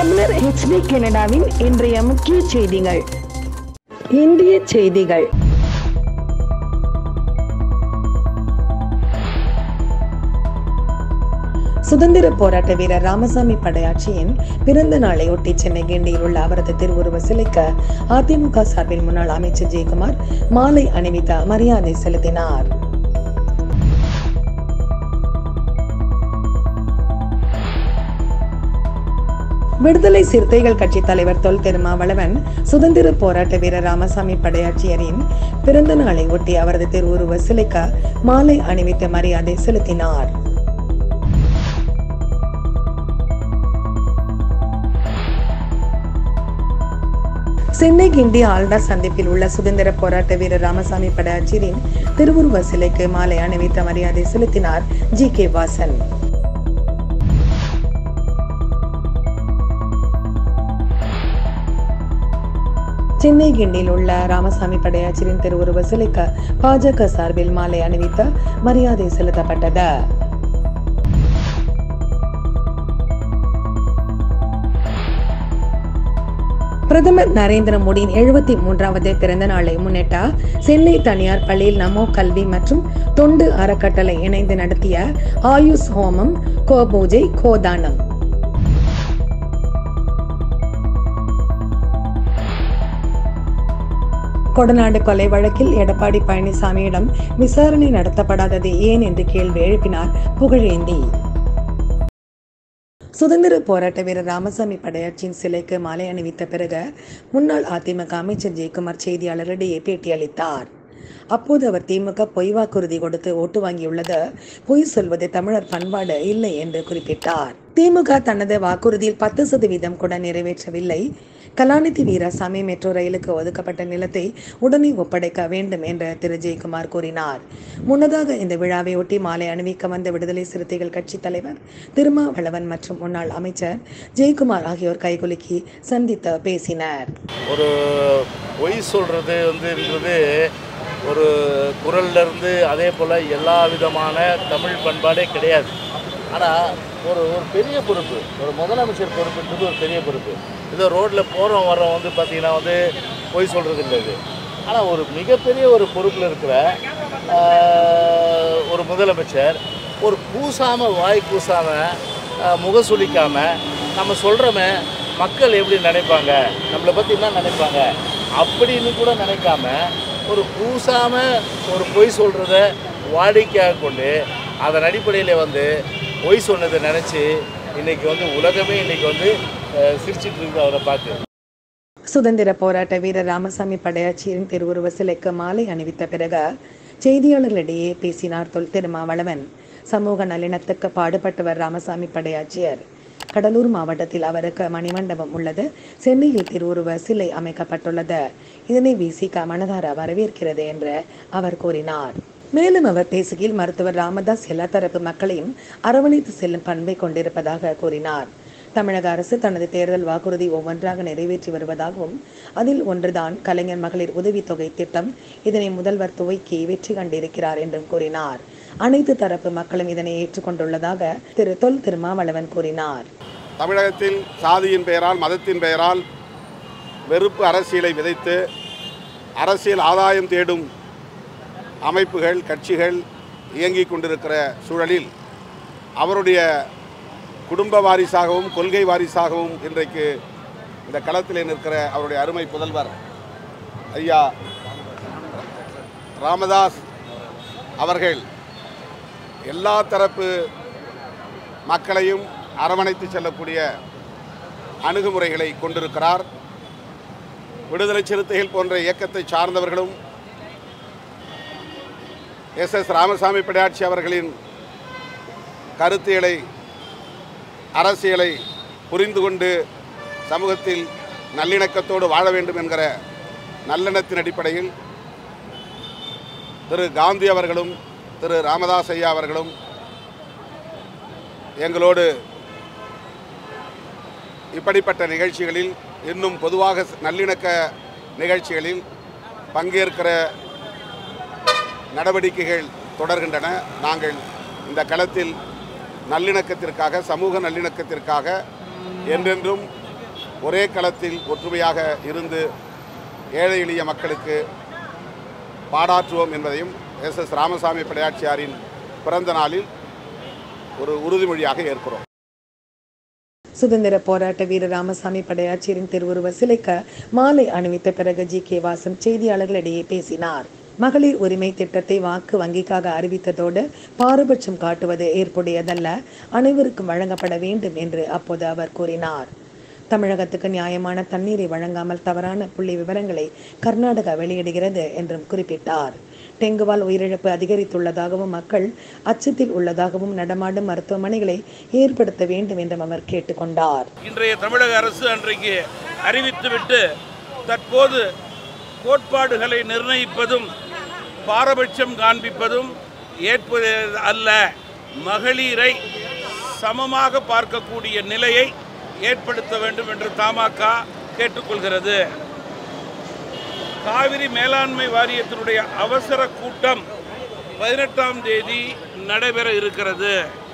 தமிழர் ஹெச்டி கனடாவின் இன்றைய முக்கிய செய்திகள் இந்திய செய்திகள் சுதந்திர போராட்ட வீரர் ராமசாமி படையாட்சியின் பிறந்த நாளையொட்டி சென்னை கிண்டியில் உள்ள அவரது திருவுருவ சிலைக்கு அதிமுக சார்பில் முன்னாள் அமைச்சர் ஜெயக்குமார் மாலை அணிவித்து மரியாதை செலுத்தினார் விடுதலை சிறுத்தைகள் கட்சி தலைவர் தொல் திருமாவளவன் சுதந்திர போராட்ட வீரர் ராமசாமி படையாட்சியரின் பிறந்த நாளை ஒட்டி அவரது திருவுருவ சிலைக்கு மாலை அணிவித்து மரியாதை செலுத்தினார் சென்னை கிண்டி ஆல்டார் சந்திப்பில் உள்ள சுதந்திர போராட்ட வீரர் ராமசாமி படையாட்சியரின் திருவுருவ சிலைக்கு மாலை அணிவித்த மரியாதை செலுத்தினார் ஜி கே வாசன் சென்னை கிண்டியில் உள்ள ராமசாமி படையாச்சிரின் திருவுருவ சிலைக்கு பாஜக சார்பில் மாலை அணிவித்து மரியாதை செலுத்தப்பட்டது பிரதமர் நரேந்திர மோடியின் எழுபத்தி மூன்றாவது பிறந்த நாளை முன்னிட்டு சென்னை தனியார் பள்ளியில் நமோ கல்வி மற்றும் தொண்டு அறக்கட்டளை இணைந்து நடத்திய ஆயுஷ் ஹோமம் கோபூஜை கோதானம் கொடநாடு கொலை வழக்கில் எடப்பாடி பழனிசாமியிடம் விசாரணை நடத்தப்படாதது ஏன் என்று கேள்வி எழுப்பினார் புகழேந்தி சுதந்திர போராட்ட வீரர் ராமசாமி படையாட்சியின் சிலைக்கு மாலை அணிவித்த பிறகு முன்னாள் அதிமுக அமைச்சர் ஜெயக்குமார் செய்தியாளரிடையே பேட்டியளித்தார் அப்போது அவர் திமுக பொய் வாக்குறுதி கொடுத்து ஓட்டு வாங்கியுள்ளது பொய் சொல்வது தமிழர் பண்பாடு இல்லை என்று குறிப்பிட்டார் திமுக தனது வாக்குறுதியில் பத்து சதவீதம் கூட நிறைவேற்றவில்லை கலாநிதி வீராசாமி மெட்ரோ ரயிலுக்கு ஒதுக்கப்பட்ட நிலத்தை உடனே ஒப்படைக்க வேண்டும் என்று திரு ஜெயக்குமார் கூறினார் முன்னதாக இந்த விழாவை ஒட்டி மாலை அணிவிக்க வந்த விடுதலை சிறுத்தைகள் கட்சி தலைவர் திருமாவளவன் மற்றும் முன்னாள் அமைச்சர் ஜெயக்குமார் ஆகியோர் கைகுலுக்கி சந்தித்து பேசினர் ஒரு பொய் சொல்கிறது வந்துன்றது ஒரு குரல்ல இருந்து அதே போல் எல்லா விதமான தமிழ் பண்பாடே கிடையாது ஆனால் ஒரு ஒரு பெரிய பொறுப்பு ஒரு முதலமைச்சர் பொறுப்புன்றது ஒரு பெரிய பொறுப்பு இதோ ரோட்டில் போகிறோம் வரோம் வந்து பார்த்திங்கன்னா வந்து பொய் சொல்கிறது இல்லை இது ஆனால் ஒரு மிகப்பெரிய ஒரு பொறுப்பில் இருக்கிற ஆஹ், ஒரு முதலமைச்சர் ஒரு கூசாமல் வாய் கூசாமல் முகசுளிக்காமல் நம்ம சொல்கிறோமே மக்கள் எப்படி நினைப்பாங்க நம்மளை பற்றி என்ன நினைப்பாங்க அப்படின்னு கூட நினைக்காம ஒரு கூசாமல் ஒரு பொய் சொல்கிறத வாடிக்கையாக கொண்டு அதன் அடிப்படையில் வந்து பொய் சொன்னதை நினச்சி இன்றைக்கி வந்து உலகமே இன்றைக்கி வந்து அஹ், சிரிச்சிட்டு இருக்குது அவரை பார்த்து சுதந்திர போராட்ட வீரர் ராமசாமி படையாச்சியின் திருவுருவ சிலைக்கு மாலை அணிவித்த பிறகு செய்தியாளர்களிடையே பேசினார் தொல் திருமாவளவன் சமூக நலினத்துக்கு பாடுபட்டவர் ராமசாமி படையாச்சியர் கடலூர் மாவட்டத்தில் அவருக்கு மணிமண்டபம் உள்ளது சென்னையில் திருவுருவ சிலை அமைக்கப்பட்டுள்ளது இதனை விசிக மனதார வரவேற்கிறது என்று அவர் கூறினார் மேலும் அவர் பேசுகையில் மருத்துவர் ராமதாஸ் எல்லா தரப்பு மக்களையும் அரவணைத்து செல்லும் பண்பை கொண்டிருப்பதாக கூறினார் தமிழக அரசு தனது தேர்தல் வாக்குறுதி ஒவ்வொன்றாக நிறைவேற்றி வருவதாகவும் அதில் ஒன்றுதான் கலைஞர் மகளிர் உதவித்தொகை திட்டம் இதனை முதல்வர் துவக்கி வெற்றி கண்டிருக்கிறார் என்றும் கூறினார் அனைத்து தரப்பு மக்களும் இதனை ஏற்றுக்கொண்டுள்ளதாக திரு தொல் திருமாவளவன் கூறினார் தமிழகத்தில் சாதியின் பெயரால் மதத்தின் பெயரால் வெறுப்பு அரசியலை விதைத்து அரசியல் ஆதாயம் தேடும் அமைப்புகள் கட்சிகள் இயங்கிக் கொண்டிருக்கிற சூழலில் அவருடைய குடும்ப வாரிசாகவும் கொள்கை வாரிசாகவும் இன்றைக்கு இந்த களத்தில் நிற்கிற அவருடைய அருமை புதல்வர் ஐயா ராமதாஸ் அவர்கள் எல்லா தரப்பு மக்களையும் அரவணைத்து செல்லக்கூடிய அணுகுமுறைகளை கொண்டிருக்கிறார் விடுதலை சிறுத்தைகள் போன்ற இயக்கத்தை சார்ந்தவர்களும் எஸ் எஸ் ராமசாமி படையாட்சி அவர்களின் கருத்தியலை அரசியலை புரிந்து கொண்டு சமூகத்தில் நல்லிணக்கத்தோடு வாழ வேண்டும் என்கிற நல்லெண்ணத்தின் அடிப்படையில் திரு காந்தி அவர்களும் திரு ராமதாஸ் ஐயா அவர்களும் எங்களோடு இப்படிப்பட்ட நிகழ்ச்சிகளில் இன்னும் பொதுவாக நல்லிணக்க நிகழ்ச்சிகளில் பங்கேற்கிற நடவடிக்கைகள் தொடர்கின்றன நாங்கள் இந்த களத்தில் நல்லிணக்கத்திற்காக சமூக நல்லிணக்கத்திற்காக என்றென்றும் ஒரே களத்தில் ஒற்றுமையாக இருந்து ஏழை எளிய மக்களுக்கு பாடாற்றுவோம் என்பதையும் எஸ் எஸ் ராமசாமி படையாட்சியாரின் பிறந்த நாளில் ஒரு உறுதிமொழியாக ஏற்கிறோம் சுதந்திர போராட்ட வீரர் ராமசாமி படையாச்சியரின் திருவுருவ சிலைக்கு மாலை அணிவித்த பிறகு ஜி கே வாசன் செய்தியாளர்களிடையே பேசினார் மகளிர் உரிமை திட்டத்தை வாக்கு வங்கிக்காக அறிவித்ததோடு பாரபட்சம் காட்டுவது ஏற்புடையதல்ல அனைவருக்கும் வழங்கப்பட வேண்டும் என்று அப்போது அவர் கூறினார் தமிழகத்துக்கு நியாயமான தண்ணீரை வழங்காமல் தவறான புள்ளி விவரங்களை கர்நாடகா வெளியிடுகிறது என்றும் குறிப்பிட்டார் டெங்குவால் உயிரிழப்பு அதிகரித்துள்ளதாகவும் மக்கள் அச்சத்தில் உள்ளதாகவும் நடமாடும் மருத்துவமனைகளை ஏற்படுத்த வேண்டும் என்றும் அவர் கேட்டுக்கொண்டார் இன்றைய தமிழக அரசு அன்றைக்கு அறிவித்துவிட்டு தற்போது கோட்பாடுகளை நிர்ணயிப்பதும் பாரபட்சம் காண்பிப்பதும் ஏற்பது அல்ல மகளிரை சமமாக பார்க்கக்கூடிய நிலையை ஏற்படுத்த வேண்டும் என்று தமாக கேட்டுக்கொள்கிறது காவிரி மேலாண்மை வாரியத்தினுடைய அவசர கூட்டம் பதினெட்டாம் தேதி நடைபெற இருக்கிறது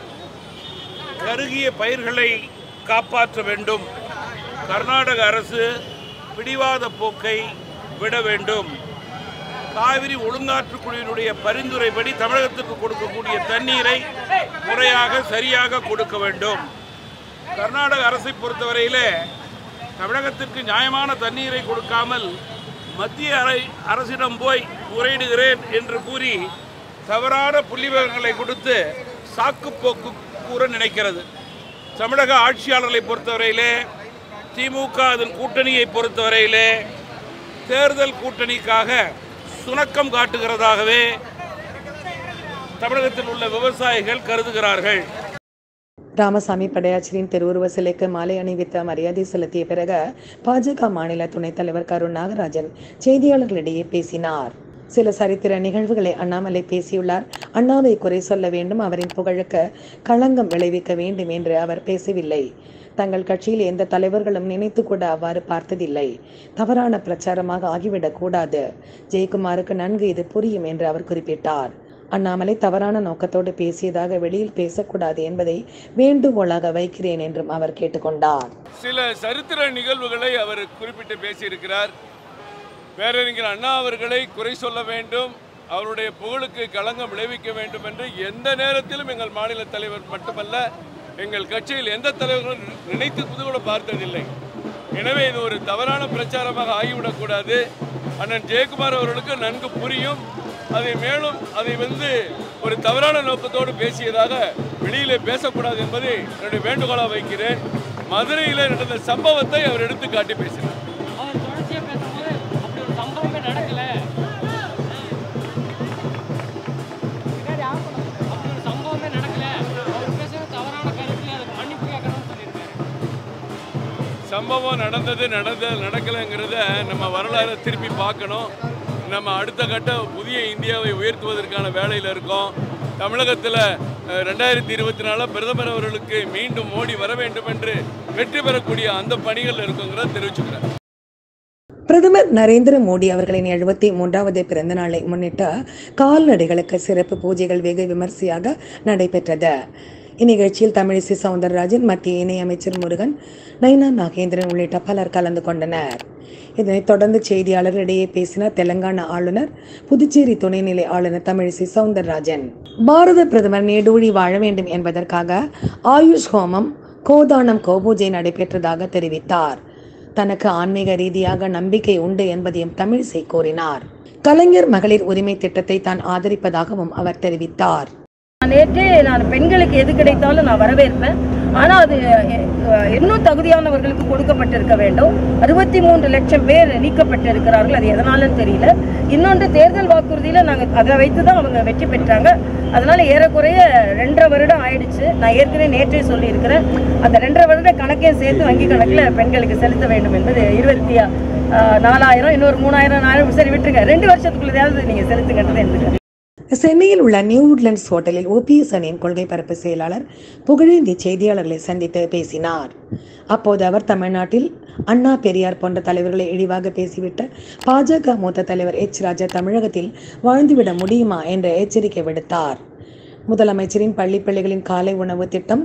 கருகிய பயிர்களை காப்பாற்ற வேண்டும் கர்நாடக அரசு பிடிவாத போக்கை விட வேண்டும் காவிரி ஒழுங்காற்று குழுவினுடைய பரிந்துரைப்படி தமிழகத்திற்கு கொடுக்கக்கூடிய தண்ணீரை முறையாக சரியாக கொடுக்க வேண்டும் கர்நாடக அரசை பொறுத்தவரையிலே தமிழகத்திற்கு நியாயமான தண்ணீரை கொடுக்காமல் மத்திய அரை அரசிடம் போய் முறையிடுகிறேன் என்று கூறி தவறான புள்ளிவிவரங்களை கொடுத்து சாக்குப்போக்கு கூற நினைக்கிறது தமிழக ஆட்சியாளர்களை பொறுத்தவரையிலே திமுக அதன் கூட்டணியை பொறுத்தவரையிலே தேர்தல் கூட்டணிக்காக சுணக்கம் காட்டுகிறதாகவே தமிழகத்தில் உள்ள விவசாயிகள் கருதுகிறார்கள் ராமசாமி படையாச்சிரியின் திருவுருவ சிலைக்கு மாலை அணிவித்த மரியாதை செலுத்திய பிறகு பாஜக மாநில துணைத் தலைவர் கருண் நாகராஜன் செய்தியாளர்களிடையே பேசினார் சில சரித்திர நிகழ்வுகளை அண்ணாமலை பேசியுள்ளார் அண்ணாவை குறை சொல்ல வேண்டும் அவரின் புகழுக்கு களங்கம் விளைவிக்க வேண்டும் என்று அவர் பேசவில்லை தங்கள் கட்சியில் எந்த தலைவர்களும் நினைத்து கூட அவ்வாறு பார்த்ததில்லை தவறான பிரச்சாரமாக ஆகிவிடக் கூடாது ஜெயக்குமாருக்கு நன்கு இது புரியும் என்று அவர் குறிப்பிட்டார் அண்ணாமலை தவறான நோக்கத்தோடு பேசியதாக வெளியில் பேசக்கூடாது என்பதை வேண்டுகோளாக வைக்கிறேன் என்றும் அவர் கேட்டுக்கொண்டார் சில சரித்திர நிகழ்வுகளை அவர் குறிப்பிட்டு பேசியிருக்கிறார் பேரறிஞர் அண்ணா அவர்களை குறை சொல்ல வேண்டும் அவருடைய புகழுக்கு களங்கம் விளைவிக்க வேண்டும் என்று எந்த நேரத்திலும் எங்கள் மாநில தலைவர் மட்டுமல்ல எங்கள் கட்சியில் எந்த தலைவர்களும் நினைத்து கூட பார்த்ததில்லை எனவே இது ஒரு தவறான பிரச்சாரமாக ஆகிவிடக்கூடாது அண்ணன் ஜெயக்குமார் அவர்களுக்கு நன்கு புரியும் அதை மேலும் அதை வந்து ஒரு தவறான நோக்கத்தோடு பேசியதாக வெளியிலே பேசக்கூடாது என்பதை என்னுடைய வேண்டுகோளாக வைக்கிறேன் மதுரையில் நடந்த சம்பவத்தை அவர் எடுத்து காட்டி பேசினார் அவர் தொடர்ச்சியாக பேசும்போது அப்படி ஒரு சம்பவமே நடக்கல அப்படி ஒரு சம்பவமே நடக்கல அவர் பேசுறது தவறான கருத்துல அதை மன்னிப்பு கேட்கணும்னு சொல்லியிருக்காரு சம்பவம் நடந்தது நடந்த நடக்கலைங்கிறத நம்ம வரலாறை திருப்பி பார்க்கணும் நம்ம அடுத்த கட்ட புதிய இந்தியாவை உயர்த்துவதற்கான வேலையில் இருக்கோம் தமிழகத்தில் ரெண்டாயிரத்தி இருபத்தி நாலில் பிரதமர் அவர்களுக்கு மீண்டும் மோடி வர வேண்டும் என்று வெற்றி பெறக்கூடிய அந்த பணிகள் இருக்குங்கிறத தெரிவிச்சுக்கிறேன் பிரதமர் நரேந்திர மோடி அவர்களின் எழுபத்தி மூன்றாவது பிறந்த நாளை முன்னிட்டு கால்நடைகளுக்கு சிறப்பு பூஜைகள் வெகு விமர்சையாக நடைபெற்றது இந்நிகழ்ச்சியில் தமிழிசை சவுந்தரராஜன் மத்திய இணையமைச்சர் முருகன் நைனா நாகேந்திரன் உள்ளிட்ட பலர் கலந்து கொண்டனர் இதனைத் தொடர்ந்து செய்தியாளர்களிடையே பேசினார் தெலங்கானா ஆளுநர் புதுச்சேரி துணைநிலை ஆளுநர் தமிழிசை சவுந்தரராஜன் பாரத பிரதமர் நீடூழி வாழ வேண்டும் என்பதற்காக ஆயுஷ் ஹோமம் கோதானம் கோபூஜை நடைபெற்றதாக தெரிவித்தார் தனக்கு ஆன்மீக ரீதியாக நம்பிக்கை உண்டு என்பதையும் தமிழிசை கூறினார் கலைஞர் மகளிர் உரிமை திட்டத்தை தான் ஆதரிப்பதாகவும் அவர் தெரிவித்தார் நேற்றே நான் பெண்களுக்கு எது கிடைத்தாலும் நான் வரவேற்பேன் ஆனால் அது அஹ், இன்னும் தகுதியானவர்களுக்கு கொடுக்கப்பட்டிருக்க வேண்டும் அறுபத்தி மூன்று லட்சம் பேர் நீக்கப்பட்டிருக்கிறார்கள் அது எதனாலன்னு தெரியல இன்னொன்று தேர்தல் வாக்குறுதியில் நாங்கள் அதை வைத்து தான் அவங்க வெற்றி பெற்றாங்க அதனால ஏறக்குறைய ரெண்டரை வருடம் ஆயிடுச்சு நான் ஏற்கனவே நேற்றே சொல்லியிருக்கிறேன் அந்த ரெண்டரை வருட கணக்கையும் சேர்த்து வங்கி கணக்கில் பெண்களுக்கு செலுத்த வேண்டும் என்பது இருபத்தி அஹ், நாலாயிரம் இன்னொரு மூணாயிரம் நாலாயிரம் சரி விட்டுருங்க ரெண்டு வருஷத்துக்குள்ளதாவது நீங்கள் செலுத்துங்கன்றது எனக்கு சென்னையில் உள்ள நியூ உட்லண்ட்ஸ் ஹோட்டலில் ஓபிஎஸ் அணியின் கொள்கை பரப்பு செயலாளர் புகழேந்தி செய்தியாளர்களை சந்தித்து பேசினார் அப்போது அவர் தமிழ்நாட்டில் அண்ணா பெரியார் போன்ற தலைவர்களை இழிவாக பேசிவிட்ட பாஜக மூத்த தலைவர் எச் ராஜா தமிழகத்தில் வாழ்ந்துவிட முடியுமா என்ற எச்சரிக்கை விடுத்தார் முதலமைச்சரின் பள்ளி பிள்ளைகளின் காலை உணவு திட்டம்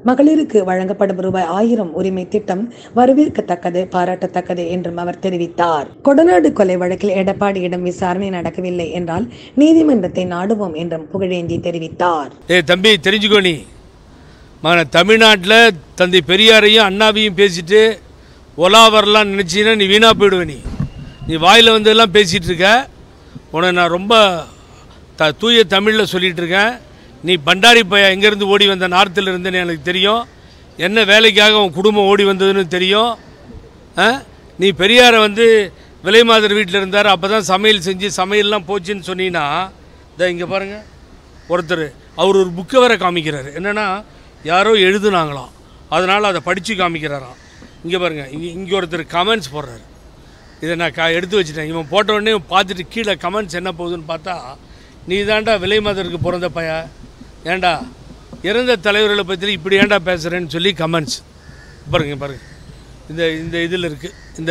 மகளிருக்கு வழங்கப்படும் ரூபாய் ஆயிரம் உரிமை திட்டம் வரவேற்கத்தக்கது பாராட்டத்தக்கது என்றும் அவர் தெரிவித்தார் கொடநாடு கொலை வழக்கில் எடப்பாடியிடம் விசாரணை நடக்கவில்லை என்றால் நீதிமன்றத்தை நாடுவோம் என்றும் புகழேந்தி தெரிவித்தார் ஏய் தம்பி தெரிஞ்சுக்கோ நீ மகன தமிழ்நாட்டில் தந்தை பெரியாரையும் அண்ணாவையும் பேசிட்டு ஒலா வரலான்னு நினச்சின்னா நீ வீணாக போயிடுவ நீ நீ வாயில் வந்ததெல்லாம் பேசிகிட்டு இருக்க உன்னை நான் ரொம்ப த தூய தமிழில் சொல்லிகிட்டு இருக்கேன் நீ பண்டாரி பைய எங்கேருந்து ஓடி வந்த நார்த்தில் இருந்தேன்னு எனக்கு தெரியும் என்ன வேலைக்காக உன் குடும்பம் ஓடி வந்ததுன்னு தெரியும் ஆ? நீ பெரியாரை வந்து விலை மாதர் வீட்டில் இருந்தார் அப்போ தான் சமையல் செஞ்சு சமையல்லாம் போச்சுன்னு சொன்னீங்கன்னா இதை இங்கே பாருங்கள் ஒருத்தர் அவர் ஒரு புக்கை வேற காமிக்கிறாரு என்னென்னா யாரோ எழுதுனாங்களாம் அதனால் அதை படித்து காமிக்கிறாராம் இங்கே பாருங்கள் இங்கே இங்கே ஒருத்தர் கமெண்ட்ஸ் போடுறாரு இதை நான் க எடுத்து வச்சுட்டேன் இவன் போட்ட உடனே பார்த்துட்டு கீழே கமெண்ட்ஸ் என்ன போகுதுன்னு பார்த்தா நீ தாண்டா விலை மாதருக்கு பிறந்த பைய ஏன்டா இறந்த தலைவர்களை பற்றி இப்படி ஏன்டா பேசுகிறேன்னு சொல்லி கமெண்ட்ஸ் பாருங்க பாருங்க இந்த இந்த இதில் இருக்குது இந்த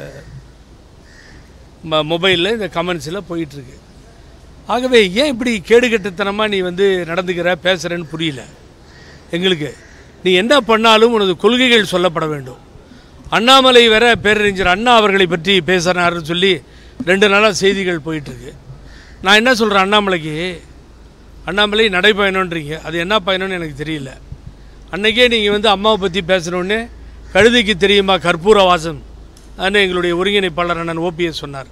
ம மொபைலில் இந்த கமெண்ட்ஸில் போயிட்டுருக்கு ஆகவே ஏன் இப்படி கேடுகட்டத்தனமாக நீ வந்து நடந்துக்கிற பேசுகிறேன்னு புரியல எங்களுக்கு நீ என்ன பண்ணாலும் உனது கொள்கைகள் சொல்லப்பட வேண்டும் அண்ணாமலை வேற பேரறிஞர் அண்ணா அவர்களை பற்றி பேசுகிறாருன்னு சொல்லி ரெண்டு நாளாக செய்திகள் போயிட்டுருக்கு நான் என்ன சொல்கிறேன் அண்ணாமலைக்கு அண்ணாமலை நடைப்பயணன்றீங்க அது என்ன பயணம்னு எனக்கு தெரியல அன்னைக்கே நீங்கள் வந்து அம்மாவை பற்றி பேசுகிறோன்னே கழுதைக்கு தெரியுமா கற்பூர வாசம் அன்னு எங்களுடைய ஒருங்கிணைப்பாளர் அண்ணன் ஓபிஎஸ் சொன்னார்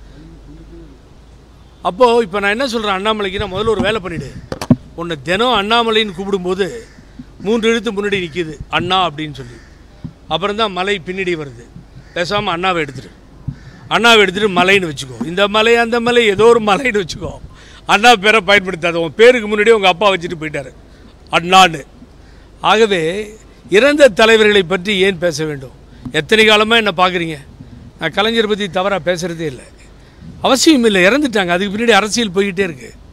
அப்போது இப்போ நான் என்ன சொல்கிறேன் அண்ணாமலைக்கு நான் முதல்ல ஒரு வேலை பண்ணிவிடு உன்னை தினம் அண்ணாமலைன்னு கூப்பிடும்போது மூன்று எழுத்து முன்னாடி நிற்கிது அண்ணா அப்படின்னு சொல்லி அப்புறம் தான் மலை பின்னாடி வருது பேசாமல் அண்ணாவை எடுத்துரு அண்ணாவை எடுத்துட்டு மலைன்னு வச்சுக்கோ இந்த மலை அந்த மலை ஏதோ ஒரு மலைன்னு வச்சுக்கோ அண்ணா பேரை பயன்படுத்தாத உன் பேருக்கு முன்னாடியே உங்கள் அப்பா வச்சுட்டு போயிட்டாரு அண்ணான்னு ஆகவே இறந்த தலைவர்களை பற்றி ஏன் பேச வேண்டும் எத்தனை காலமாக என்ன பார்க்குறீங்க நான் கலைஞர் பற்றி தவறாக பேசுகிறதே இல்லை அவசியம் இல்லை இறந்துட்டாங்க அதுக்கு பின்னாடி அரசியல் போய்கிட்டே இருக்குது